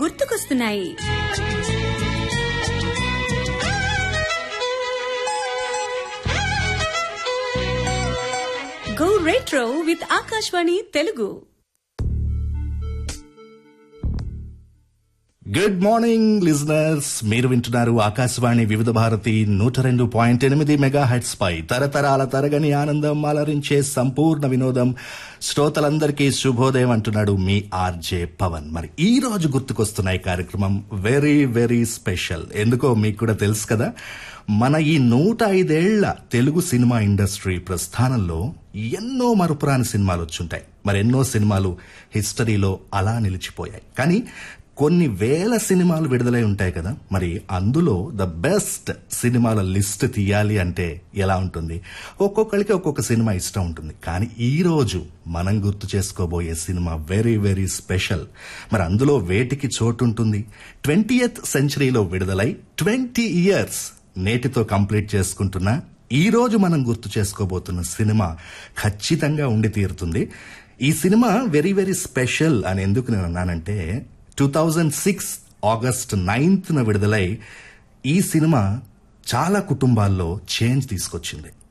గుర్తుకొస్తున్నాయి go retro with Akashvani Telugu good morning listeners మీరు వింటున్నారు ఆకాశవాణి వివిధ భారతి నూట రెండు పాయింట్ ఎనిమిది మెగా హెడ్స్ పై తరతరాల తరగని ఆనందం అలరించే సంపూర్ణ వినోదం శ్రోతలందరికీ శుభోదయం అంటున్నాడు మీ ఆర్జే పవన్ మరి ఈ రోజు గుర్తుకొస్తున్న ఈ కార్యక్రమం వెరీ వెరీ స్పెషల్ ఎందుకో మీకు కూడా తెలుసు కదా మన ఈ నూట ఐదేళ్ల తెలుగు సినిమా ఇండస్ట్రీ ప్రస్థానంలో ఎన్నో మరుపురాని సినిమాలు వచ్చుంటాయి మరి ఎన్నో సినిమాలు హిస్టరీలో అలా నిలిచిపోయాయి కానీ కొన్ని వేల సినిమాలు విడుదలై ఉంటాయి కదా మరి అందులో ద బెస్ట్ సినిమాల లిస్ట్ తీయాలి అంటే ఎలా ఉంటుంది ఒక్కొక్కరికి ఒక్కొక్క సినిమా ఇష్టం ఉంటుంది కానీ ఈ రోజు మనం గుర్తు చేసుకోబోయే సినిమా వెరీ వెరీ స్పెషల్ మరి అందులో వేటికి చోటు ఉంటుంది ట్వంటీయత్ సెంచరీలో విడుదలై ట్వంటీ ఇయర్స్ నేటితో కంప్లీట్ చేసుకుంటున్న ఈ రోజు మనం గుర్తు చేసుకోబోతున్న సినిమా ఖచ్చితంగా ఉండి తీరుతుంది ఈ సినిమా వెరీ వెరీ స్పెషల్ అని ఎందుకు నేను అన్నానంటే two thousand six August ninth న విడుదలై ఈ సినిమా చాలా కుటుంబాల్లో చేంజ్ తీసుకొచ్చింది